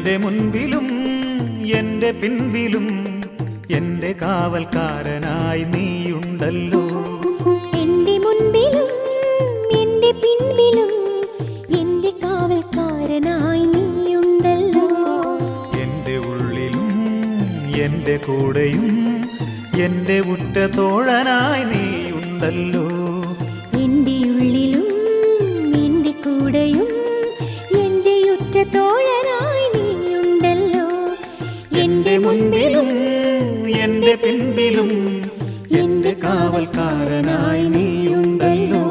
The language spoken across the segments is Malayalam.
എന്റെ മുൻപിലും എന്റെ പിൻപിലും എന്റെ കാവൽക്കാരനായി നീയുണ്ടല്ലോ എന്റെ മുൻപിലും എന്റെ പിൻപിലും എന്റെ കാവൽക്കാരനായി നീയുണ്ടല്ലോ എന്റെ ഉള്ളിലും എന്റെ കൂടെയും എന്റെ ഉറ്റ തോഴനായി നീയുണ്ടല്ലോ എന്റെ ഉള്ളിലും എന്റെ കൂടെയും എന്റെ ഉറ്റ തോഴനായി നീയുണ്ടല്ലോ എന്റെ മുൻപിലും എന്റെ പിൻപിലും എന്റെ കാവൽക്കാരനായി നീയുണ്ടല്ലോ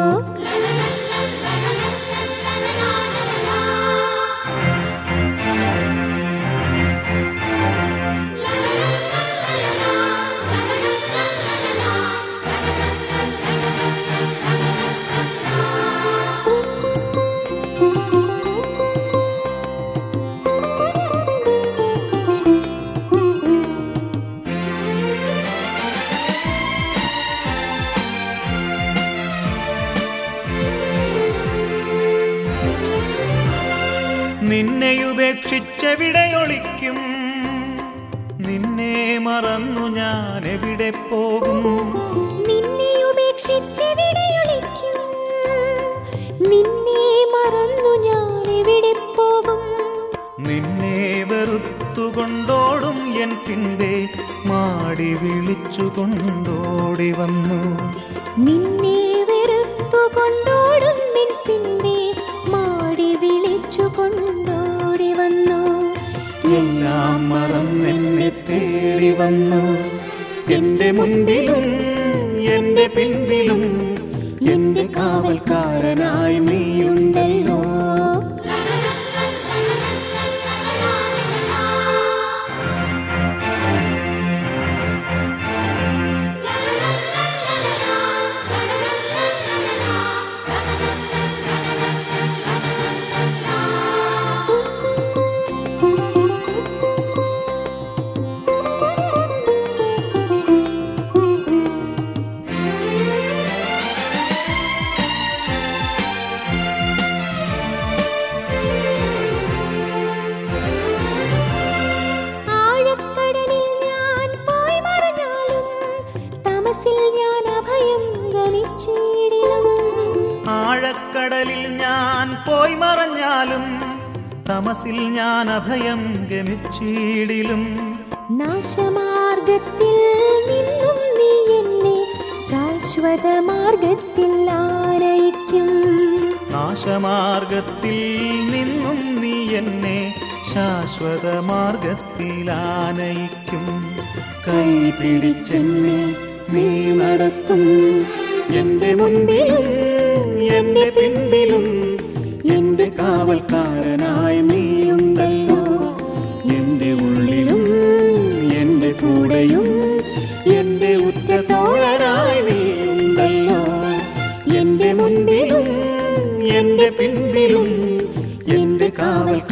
നിന്നെ ഉപേക്ഷിച്ചെവിടെ ഒളിക്കും നിന്നെ മറന്നു ഞാൻ എവിടെ പോകും നിന്നെ ഉപേക്ഷിച്ചെവിടെയൊളിക്കും നിന്നെ മറന്നു ഞാൻ എവിടെ പോകും നിന്നെ വെറുത്തുകൊണ്ടോടും എൻ പിൻപേ മാടി വിളിച്ചു കൊണ്ടോടി വന്നു നിന്നെ വെറുത്തുകൊണ്ടോടും നിൻ പിൻപേ മാടി വിളിച്ചു കൊണ്ടോടി വന്നു എല്ലാം മറന്നെന്നെ തേടി വന്നു എന്റെ മുൻപിലും എന്റെ പിൻപിലും എന്റെ കാവൽക്കാരനായി നീയുണ്ടല്ലോ ആഴക്കടലിൽ ഞാൻ പോയി മറഞ്ഞാലും തമസിൽ ഞാൻ അഭയം ഗമിച്ചിടിലും ആഴക്കടലിൽ ഞാൻ പോയി മറഞ്ഞാലും തമസിൽ ഞാൻ അഭയം ഗമിച്ചിടിലും നാശമാർഗത്തിൽ നിന്നും നീ എന്നെ ശാശ്വത മാർഗത്തിൽ ആനയിക്കും നാശമാർഗത്തിൽ നിന്നും നീ എന്നെ ശാശ്വത മാർഗത്തിലാനയിക്കും കൈ പിടിച്ചെന്നെ നീ നടത്തും എന്റെ മുൻപിലും എന്റെ പിൻപിലും എന്റെ കാവൽക്കാരനായി നീയുണ്ടല്ലോ എന്റെ ഉള്ളിലും എന്റെ കൂടെയും എന്റെ ഉറ്റ തോഴനായി നീയുണ്ടല്ലോ എന്റെ മുൻപിലും എന്റെ പിൻപിലും എന്റെ കാവൽക്കാരനായി